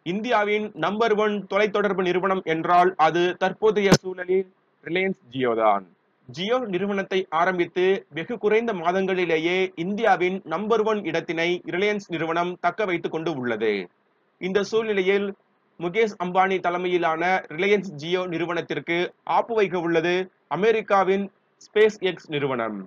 இந்தியாவின் number one தொலைத்தொடர்பு நிறுவனம் என்றால் அது தற்போதைய சூழலில் ரிலையன்ஸ் ஜியோ தான் ஜியோ நிறுவனத்தை ஆரம்பித்து வெகு குறைந்த மாதங்களிலேயே இந்தியாவின் நம்பர் ஒன் இடத்தினை ரிலையன்ஸ் நிறுவனம் தக்க வைத்துக் கொண்டு உள்ளது இந்த சூழ்நிலையில் முகேஷ் அம்பானி தலைமையிலான ரிலையன்ஸ் ஜியோ நிறுவனத்திற்கு ஆப்பு வைக்க உள்ளது அமெரிக்காவின் ஸ்பேஸ் எக்ஸ் நிறுவனம்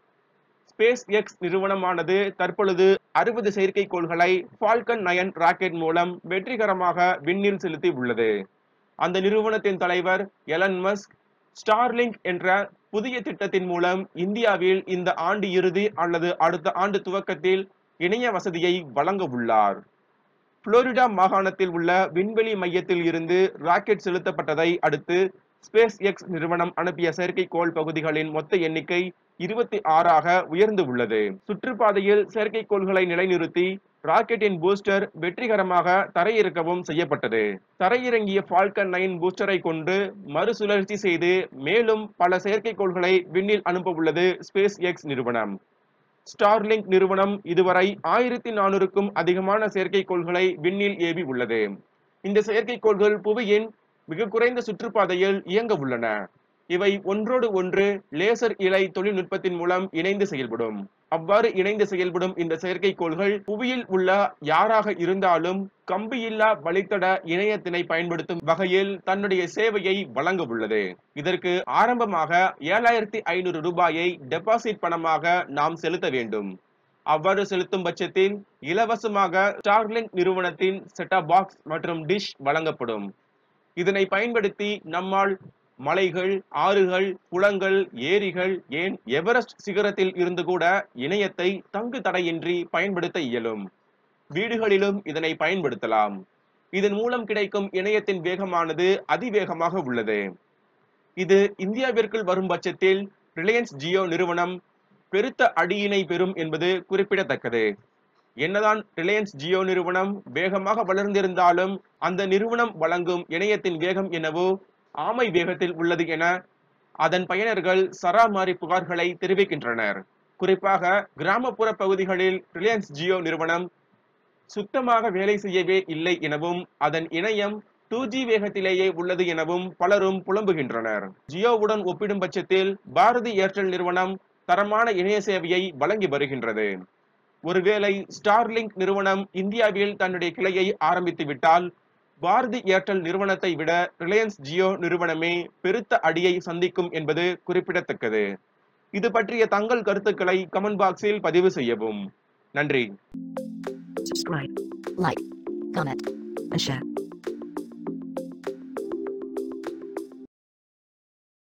ஸ்பேஸ் எக்ஸ் நிறுவனமானது தற்பொழுது அறுபது செயற்கைக்கோள்களை ஃபால்கன் நயன் ராக்கெட் மூலம் வெற்றிகரமாக விண்ணில் செலுத்தி உள்ளது அந்த நிறுவனத்தின் தலைவர் எலன் மஸ்க் ஸ்டார்லிங்க் என்ற புதிய திட்டத்தின் மூலம் இந்தியாவில் இந்த ஆண்டு இறுதி அல்லது அடுத்த ஆண்டு துவக்கத்தில் இணைய வசதியை வழங்க உள்ளார் புளோரிடா மாகாணத்தில் உள்ள விண்வெளி மையத்தில் இருந்து ராக்கெட் செலுத்தப்பட்டதை அடுத்து ஸ்பேஸ் எக்ஸ் நிறுவனம் அனுப்பிய செயற்கைக்கோள் பகுதிகளின் மொத்த எண்ணிக்கை இருபத்தி ஆறாக உயர்ந்து உள்ளது சுற்றுப்பாதையில் செயற்கைக்கோள்களை நிலைநிறுத்தி ராக்கெட்டின் பூஸ்டர் வெற்றிகரமாக தரையிறக்கவும் செய்யப்பட்டது தரையிறங்கிய ஃபால்கன் நைன் பூஸ்டரை கொண்டு மறுசுழற்சி செய்து மேலும் பல செயற்கைக்கோள்களை விண்ணில் அனுப்ப உள்ளது ஸ்பேஸ் எக்ஸ் நிறுவனம் ஸ்டார்லிங்க் நிறுவனம் இதுவரை ஆயிரத்தி நானூறுக்கும் அதிகமான செயற்கைக்கோள்களை விண்ணில் ஏவி உள்ளது இந்த செயற்கைக்கோள்கள் புவியின் மிக குறைந்த சுற்றுப்பாதையில் இயங்க உள்ளன இவை ஒன்றோடு ஒன்று லேசர் இழை தொழில்நுட்பத்தின் மூலம் இணைந்து செயல்படும் அவ்வாறு இணைந்து செயல்படும் இந்த செயற்கைக்கோள்கள் புவியில் உள்ள யாராக இருந்தாலும் கம்பியில்லா வழித்தட இணையத்தினை பயன்படுத்தும் வகையில் தன்னுடைய சேவையை வழங்க உள்ளது இதற்கு ஆரம்பமாக ஏழாயிரத்தி ஐநூறு ரூபாயை டெபாசிட் பணமாக நாம் செலுத்த வேண்டும் அவ்வாறு செலுத்தும் பட்சத்தில் இலவசமாக ஸ்டார்லிங்க் நிறுவனத்தின் செட்டா பாக்ஸ் மற்றும் டிஷ் வழங்கப்படும் இதனை பயன்படுத்தி நம்மால் மலைகள் ஆறுகள் குளங்கள் ஏரிகள் ஏன் எவரெஸ்ட் சிகரத்தில் இருந்து கூட இணையத்தை தங்கு தடையின்றி பயன்படுத்த இயலும் வீடுகளிலும் இதனை பயன்படுத்தலாம் இதன் மூலம் கிடைக்கும் இணையத்தின் வேகமானது அதிவேகமாக உள்ளது இது இந்தியாவிற்குள் வரும் பட்சத்தில் ரிலையன்ஸ் ஜியோ நிறுவனம் பெருத்த அடியினை பெறும் என்பது குறிப்பிடத்தக்கது என்னதான் ரிலையன்ஸ் ஜியோ நிறுவனம் வேகமாக வளர்ந்திருந்தாலும் அந்த நிறுவனம் வழங்கும் இணையத்தின் வேகம் என்னவோ ஆமை வேகத்தில் உள்ளது என அதன் பயனர்கள் சராமாரி புகார்களை தெரிவிக்கின்றனர் குறிப்பாக கிராமப்புற பகுதிகளில் ரிலையன்ஸ் ஜியோ நிறுவனம் சுத்தமாக வேலை செய்யவே இல்லை எனவும் அதன் இணையம் டூ ஜி வேகத்திலேயே உள்ளது எனவும் பலரும் புலம்புகின்றனர் ஜியோவுடன் ஒப்பிடும் பட்சத்தில் பாரதி ஏர்டெல் நிறுவனம் தரமான இணைய சேவையை வழங்கி வருகின்றது ஒருவேளை ஸ்டார்லிங்க் நிறுவனம் இந்தியாவில் தன்னுடைய கிளையை ஆரம்பித்து விட்டால் பாரதி ஏர்டெல் நிறுவனத்தை விட ரிலையன்ஸ் ஜியோ நிறுவனமே பெருத்த அடியை சந்திக்கும் என்பது குறிப்பிடத்தக்கது இது பற்றிய தங்கள் கருத்துக்களை கமெண்ட் பாக்ஸில் பதிவு செய்யவும் நன்றி subscribe, like, comment, and share.